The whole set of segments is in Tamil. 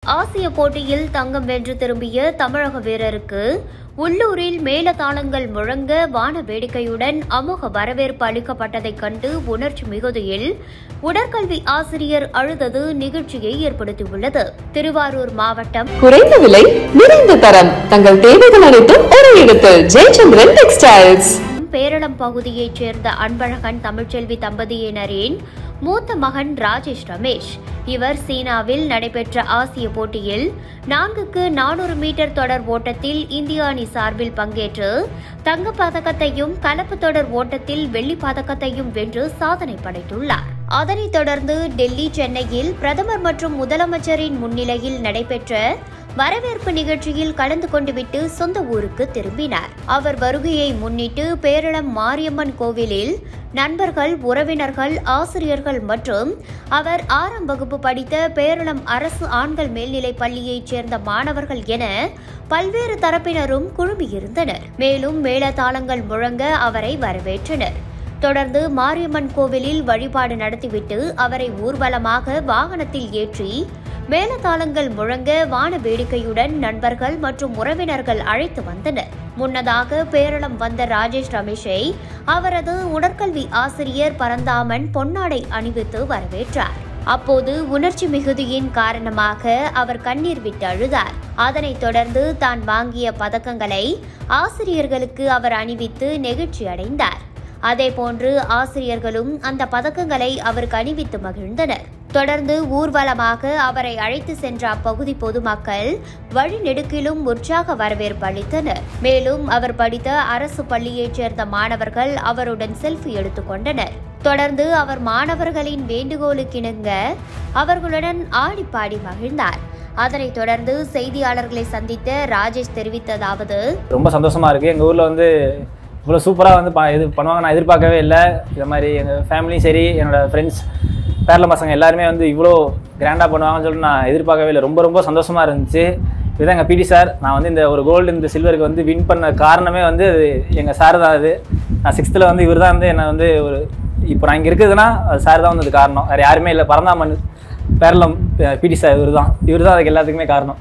ஆசிய போட்டியில் தங்கம் வென்று திரும்பிய தமிழக வீரருக்கு உள்ளூரில் மேலதாளங்கள் முழங்க வான வேடிக்கையுடன் அமோக வரவேற்பு அளிக்கப்பட்டதைக் கண்டு உணர்ச்சி மிகுதியில் உடற்கல்வி ஆசிரியர் அழுதது நிகழ்ச்சியை ஏற்படுத்தியுள்ளது திருவாரூர் மாவட்டம் குறைந்த விலை நிறைந்த தரம் தங்கள் தேவைகள் அனைத்தும் ஒரே இடத்தில் ஜெயச்சந்திரன் டெக்ஸ்டைல்ஸ் பேரளம் பகுதியைச் சேர்ந்த அன்பழகன் தமிழ்ச்செல்வி தம்பதியினரின் மூத்த மகன் ராஜேஷ் ரமேஷ் இவர் சீனாவில் நடைபெற்ற ஆசிய போட்டியில் நான்குக்கு நானூறு மீட்டர் தொடர் ஓட்டத்தில் இந்திய அணி சார்பில் பங்கேற்று தங்கப் பதக்கத்தையும் கலப்பு தொடர் ஓட்டத்தில் வெள்ளிப் பதக்கத்தையும் வென்று சாதனை படைத்துள்ளார் அதனைத் தொடர்ந்து டெல்லி சென்னையில் பிரதமர் மற்றும் முதலமைச்சரின் முன்னிலையில் நடைபெற்ற வரவேற்பு நிகழ்ச்சியில் கலந்து கொண்டுவிட்டு சொந்த ஊருக்கு திரும்பினார் அவர் வருகையை முன்னிட்டு பேரளம் மாரியம்மன் கோவிலில் நண்பர்கள் உறவினர்கள் ஆசிரியர்கள் மற்றும் அவர் ஆறாம் வகுப்பு படித்த பேரளம் அரசு ஆண்கள் மேல்நிலைப் பள்ளியைச் சேர்ந்த மாணவர்கள் என பல்வேறு தரப்பினரும் குழுமியிருந்தனர் மேலும் மேளதாளங்கள் முழங்க அவரை வரவேற்றனர் தொடர்ந்து மாரியம்மன் கோவிலில் வழிபாடு நடத்திவிட்டு அவரை ஊர்வலமாக வாகனத்தில் ஏற்றி மேளதாளங்கள் முழங்க வான வேடிக்கையுடன் நண்பர்கள் மற்றும் உறவினர்கள் அழைத்து வந்தனர் முன்னதாக பேரளம் வந்த ராஜேஷ் ரமேஷை அவரது உடற்கல்வி ஆசிரியர் பரந்தாமன் பொன்னாடை அணிவித்து வரவேற்றார் அப்போது உணர்ச்சி மிகுதியின் காரணமாக அவர் கண்ணீர் விட்டு அழுதார் அதனைத் தொடர்ந்து தான் வாங்கிய பதக்கங்களை ஆசிரியர்களுக்கு அவர் அணிவித்து நெகிழ்ச்சி அடைந்தார் அதேபோன்று ஆசிரியர்களும் அந்த பதக்கங்களை அவருக்கு அணிவித்து மகிழ்ந்தனர் தொடர்ந்து ஊர்வலமாக அவரை அழைத்து சென்ற அப்பகுதி பொதுமக்கள் வழிநெடுக்கிலும் உற்சாக வரவேற்பு அளித்தனர் மேலும் அவர் படித்த அரசு பள்ளியைச் சேர்ந்த மாணவர்கள் அவருடன் செல்ஃபி எடுத்துக் கொண்டனர் தொடர்ந்து அவர் மாணவர்களின் வேண்டுகோளுக்கிணங்க அவர்களுடன் ஆடி பாடி மகிழ்ந்தார் அதனைத் தொடர்ந்து செய்தியாளர்களை சந்தித்த ராஜேஷ் தெரிவித்ததாவது ரொம்ப சந்தோஷமாக இருக்குது எங்கள் ஊரில் வந்து இவ்வளோ சூப்பராக வந்து ப இது பண்ணுவாங்க நான் எதிர்பார்க்கவே இல்லை இது மாதிரி எங்கள் ஃபேமிலியும் சரி என்னோடய ஃப்ரெண்ட்ஸ் பேரல பசங்க எல்லாருமே வந்து இவ்வளோ கிராண்டாக பண்ணுவாங்கன்னு சொல்லிட்டு நான் எதிர்பார்க்கவே இல்லை ரொம்ப ரொம்ப சந்தோஷமாக இருந்துச்சு இதுதான் எங்கள் பிடி சார் நான் வந்து இந்த ஒரு கோல்டு இந்த சில்வருக்கு வந்து வின் பண்ண காரணமே வந்து எங்கள் சார் தான் அது நான் சிக்ஸ்த்தில் வந்து இவர் தான் வந்து என்னை வந்து ஒரு இப்போ நான் இங்கே இருக்குதுன்னா அது சார் தான் வந்து அது காரணம் வேறு யாருமே இல்லை பரந்தாமன் பேரளம் பிடி சார் இவர் தான் இவர் தான் அதுக்கு எல்லாத்துக்குமே காரணம்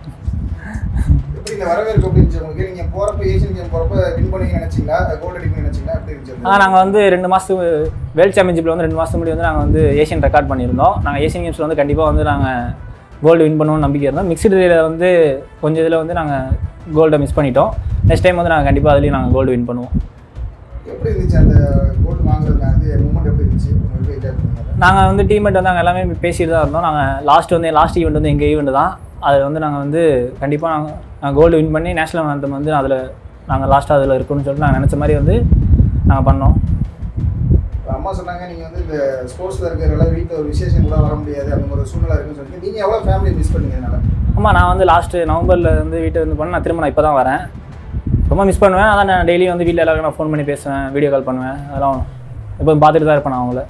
எப்படி இந்த வரவேற்பு எப்படி இருந்துச்சு உங்களுக்கு நீங்க போறப்ப ஏசியன் கேம் போறப்ப வின் பண்ணி நினைச்சீங்களா கோல்டு அடிக்கணும்னு நினைச்சீங்களா எப்படி இருந்துச்சு ஆ நாங்கள் வந்து ரெண்டு மாதத்துக்கு வேர்ல்ட் சாம்பியன்ஷிப்பில் வந்து ரெண்டு மாதத்துக்கு முன்னாடி வந்து நாங்கள் வந்து ஏஷியன் ரெக்கார்ட் பண்ணியிருந்தோம் நாங்கள் ஏஷியன் கேம்ஸில் வந்து கண்டிப்பாக வந்து நாங்கள் கோல்டு வின் பண்ணுவோம்னு நம்பிக்கை இருந்தோம் மிக்சடு ரிலேயில் வந்து கொஞ்சம் இதில் வந்து நாங்கள் கோல்டை மிஸ் பண்ணிட்டோம் நெக்ஸ்ட் டைம் வந்து நாங்கள் கண்டிப்பாக அதுலேயும் நாங்கள் கோல்டு வின் பண்ணுவோம் எப்படி இருந்துச்சு அந்த கோல்டு வாங்குறதுல வந்து மூமெண்ட் எப்படி இருந்துச்சு உங்களுக்கு என்ஜாய் பண்ணுங்க நாங்கள் வந்து டீம்மேட் வந்து நாங்கள் எல்லாமே பேசிட்டு தான் இருந்தோம் நாங்கள் லாஸ்ட் வந்து லாஸ்ட் ஈவெண்ட் வந்து எங்கள் ஈவெண்ட் தான் அதில் வந்து நாங்கள் வந்து கண்டிப்பாக நாங்கள் நாங்கள் கோல்டு வின் பண்ணி நேஷனல் anthem வந்து அதில் நாங்கள் லாஸ்ட்டாக அதில் இருக்கணும்னு சொல்லிட்டு நாங்கள் நினச்ச மாதிரி வந்து நாங்கள் பண்ணோம் இப்ப அம்மா சொன்னாங்க நீங்க வந்து இந்த ஸ்போர்ட்ஸ்ல இருக்கிறதால வீட்டில் ஒரு விசேஷம் கூட வர முடியாது அந்த மாதிரி ஒரு சூழ்நிலை இருக்குன்னு சொல்லிட்டு நீங்க எவ்வளவு ஃபேமிலி மிஸ் பண்ணீங்க அதனால ஆமாம் நான் வந்து லாஸ்ட்டு நவம்பரில் வந்து வீட்டை வந்து பண்ண நான் திரும்ப நான் இப்போ தான் வரேன் ரொம்ப மிஸ் பண்ணுவேன் அதான் நான் டெய்லி வந்து வீட்டில் எல்லாருக்கும் நான் ஃபோன் பண்ணி பேசுவேன் வீடியோ கால் பண்ணுவேன் அதெல்லாம் இப்போ பார்த்துட்டு தான் இருப்பேன் நான் அவங்கள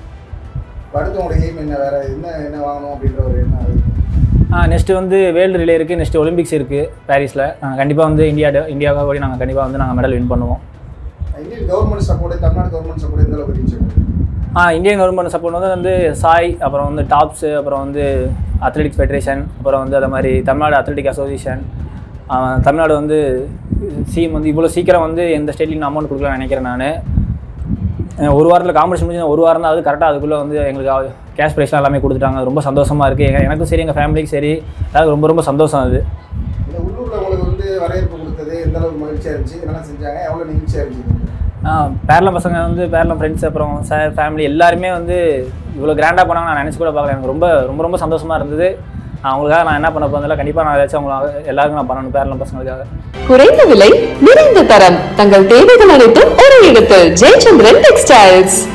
இப்ப அடுத்து உங்களோட எய்ம் என்ன வேற என்ன என்ன வாங்கணும் அப்படின்ற ஒரு எண்ணம் அது நெக்ஸ்ட்டு வந்து வேர்ல்டு ரிலே இருக்குது நெக்ஸ்ட்டு ஒலிம்பிக்ஸ் இருக்குது பாரிஸில் நாங்கள் கண்டிப்பாக வந்து இந்தியா இந்தியாவுக்காக ஓடி நாங்கள் கண்டிப்பாக வந்து நாங்கள் மெடல் வின் பண்ணுவோம் Indian government support Tamil Nadu government support எந்த அளவுக்கு இருந்துச்சு உங்களுக்கு? ஆ இந்தியன் கவர்மெண்ட் சப்போர்ட் வந்து வந்து சாய் அப்புறம் வந்து டாப்ஸு அப்புறம் வந்து அத்லெட்டிக்ஸ் ஃபெடரேஷன் அப்புறம் வந்து அதே மாதிரி தமிழ்நாடு அத்லெட்டிக் அசோசியேஷன் தமிழ்நாடு வந்து சிஎம் வந்து இவ்வளோ சீக்கிரம் வந்து எந்த ஸ்டேட்லையும் நான் அமௌண்ட் கொடுக்கலாம்னு நினைக்கிறேன் நான் ஒரு வாரத்தில் காம்படிஷன் முடிஞ்சு ஒரு வாரம் தான் அது கரெக்டாக அதுக்குள்ளே வந்து எங்களுக்கு கேஷ் ப்ரைஸ்லாம் எல்லாமே கொடுத்துட்டாங்க ரொம்ப சந்தோஷமாக இருக்குது எனக்கும் சரி எங்கள் ஃபேமிலிக்கும் சரி எல்லாருக்கும் ரொம்ப ரொம்ப சந்தோஷம் அது இந்த உள்ளூர்ல உங்களுக்கு வந்து வரவேற்பு கொடுத்தது எந்த அளவுக்கு மகிழ்ச்சியா இருந்துச்சு என்னெல்லாம் செஞ்சாங்க எவ்வளவு நிகழ்ச்சியா இருந்துச்சு பேரளம் பசங்க வந்து பேரளம் ஃப்ரெண்ட்ஸ் அப்புறம் சார் ஃபேமிலி எல்லாருமே வந்து இவ்வளோ கிராண்டாக போனாங்க நான் நினச்சி கூட பார்க்கல எனக்கு ரொம்ப ரொம்ப ரொம்ப சந்தோஷமாக இருந்தது நான் அவங்களுக்காக நான் என்ன பண்ண போதில்ல கண்டிப்பாக நான் ஏதாச்சும் அவங்களுக்கு எல்லாருக்கும் நான் பண்ணணும் பேரளம் பசங்களுக்காக குறைந்த விலை நிறைந்த தரம் தங்கள் தேவைகள் அனைத்தும் ஒரே இடத்தில் ஜெயச்சந்திரன் டெக்ஸ்டைல்ஸ்